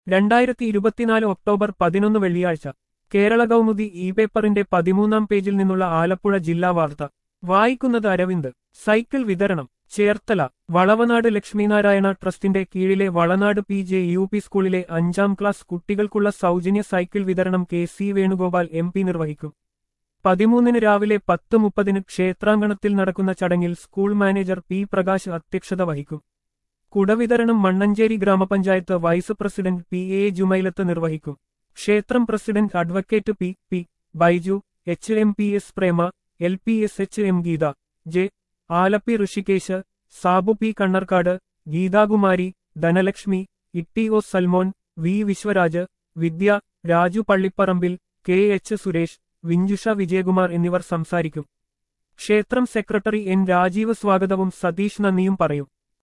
രണ്ടായിരത്തി ഇരുപത്തിനാല് ഒക്ടോബർ പതിനൊന്ന് വെള്ളിയാഴ്ച കേരള കൗമുദി ഇ പേപ്പറിന്റെ പതിമൂന്നാം പേജിൽ നിന്നുള്ള ആലപ്പുഴ ജില്ലാ വാർത്ത വായിക്കുന്നത് അരവിന്ദ് സൈക്കിൾ വിതരണം ചേർത്തല വളവനാട് ലക്ഷ്മിനാരായണ ട്രസ്റ്റിന്റെ കീഴിലെ Valanad P J U P സ്കൂളിലെ അഞ്ചാം ക്ലാസ് കുട്ടികൾക്കുള്ള സൗജന്യ സൈക്കിൾ വിതരണം K C Venugopal M P നിർവഹിക്കും പതിമൂന്നിന് രാവിലെ പത്ത് മുപ്പതിന് ക്ഷേത്രാങ്കണത്തിൽ നടക്കുന്ന ചടങ്ങിൽ സ്കൂൾ മാനേജർ പി പ്രകാശ് അധ്യക്ഷത വഹിക്കും കുടവിതരണം മണ്ണഞ്ചേരി ഗ്രാമപഞ്ചായത്ത് vice president P A Jumailath നിർവഹിക്കും ക്ഷേത്രം president advocate P P Baiju H M P S Prema L P S H M Geetha J Alleppey Rishikesh Sabu P Kannarkad Geethakumari Dhanalakshmi Itty O Salmon V Viswaraj Vidya Raju Pallipparambil K H Suresh Vinjusha Vijayakumar എന്നിവർ സംസാരിക്കും ക്ഷേത്രം സെക്രട്ടറി എൻ രാജീവ് സ്വാഗതവും സതീഷ് നന്ദിയും പറയും